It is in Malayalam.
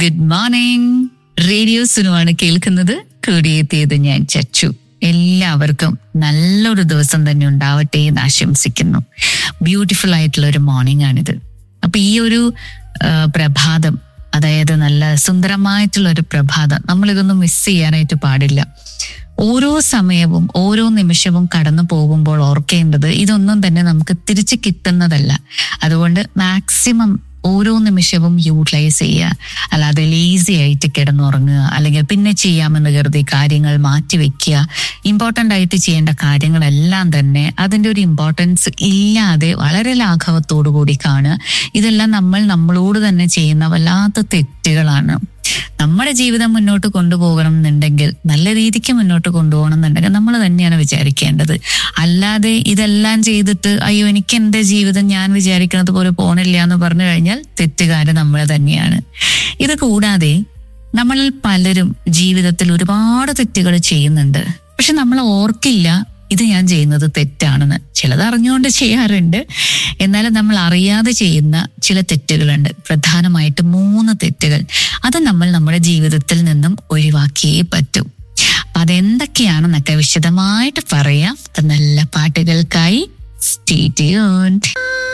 ഗുഡ് മോർണിംഗ് റേഡിയോ സുനുവാണ് കേൾക്കുന്നത് കൂടിയെത്തിയത് ഞാൻ ചച്ചു എല്ലാവർക്കും നല്ലൊരു ദിവസം തന്നെ ഉണ്ടാവട്ടെ എന്ന് ആശംസിക്കുന്നു ബ്യൂട്ടിഫുൾ ആയിട്ടുള്ള ഒരു മോർണിംഗ് ആണിത് അപ്പൊ ഈ ഒരു ആ, പ്രഭാതം അതായത് നല്ല സുന്ദരമായിട്ടുള്ള ഒരു പ്രഭാതം നമ്മളിതൊന്നും മിസ് ചെയ്യാനായിട്ട് പാടില്ല ഓരോ സമയവും ഓരോ നിമിഷവും കടന്നു പോകുമ്പോൾ ഓർക്കേണ്ടത് ഇതൊന്നും തന്നെ നമുക്ക് തിരിച്ചു കിട്ടുന്നതല്ല അതുകൊണ്ട് മാക്സിമം ഓരോ നിമിഷവും യൂട്ടിലൈസ് ചെയ്യുക അല്ലാതെ ലേസി ആയിട്ട് കിടന്നുറങ്ങുക അല്ലെങ്കിൽ പിന്നെ ചെയ്യാമെന്ന് കരുതി കാര്യങ്ങൾ മാറ്റിവെക്കുക ഇമ്പോർട്ടൻ്റ് ആയിട്ട് ചെയ്യേണ്ട കാര്യങ്ങളെല്ലാം തന്നെ അതിൻ്റെ ഒരു ഇമ്പോർട്ടൻസ് ഇല്ലാതെ വളരെ ലാഘവത്തോടു കൂടി കാണുക ഇതെല്ലാം നമ്മൾ നമ്മളോട് തന്നെ ചെയ്യുന്ന വല്ലാത്ത തെറ്റുകളാണ് നമ്മുടെ ജീവിതം മുന്നോട്ട് കൊണ്ടുപോകണം എന്നുണ്ടെങ്കിൽ നല്ല രീതിക്ക് മുന്നോട്ട് കൊണ്ടുപോകണം എന്നുണ്ടെങ്കിൽ നമ്മൾ തന്നെയാണ് വിചാരിക്കേണ്ടത് അല്ലാതെ ഇതെല്ലാം ചെയ്തിട്ട് അയ്യോ എനിക്ക് എന്റെ ജീവിതം ഞാൻ വിചാരിക്കുന്നത് പോലെ പോണില്ല എന്ന് പറഞ്ഞു കഴിഞ്ഞാൽ തെറ്റുകാര് നമ്മൾ തന്നെയാണ് ഇത് കൂടാതെ നമ്മളിൽ പലരും ജീവിതത്തിൽ ഒരുപാട് തെറ്റുകൾ ചെയ്യുന്നുണ്ട് പക്ഷെ നമ്മൾ ഓർക്കില്ല ഇത് ഞാൻ ചെയ്യുന്നത് തെറ്റാണെന്ന് ചിലത് അറിഞ്ഞുകൊണ്ട് ചെയ്യാറുണ്ട് എന്നാലും നമ്മൾ അറിയാതെ ചെയ്യുന്ന ചില തെറ്റുകളുണ്ട് പ്രധാനമായിട്ട് മൂന്ന് തെറ്റുകൾ അത് നമ്മൾ നമ്മുടെ ജീവിതത്തിൽ നിന്നും ഒഴിവാക്കിയേ പറ്റൂ അപ്പൊ അതെന്തൊക്കെയാണെന്നൊക്കെ വിശദമായിട്ട് പറയാം അപ്പൊ നല്ല പാട്ടുകൾക്കായി സ്റ്റേ ട്യൂൺഡ്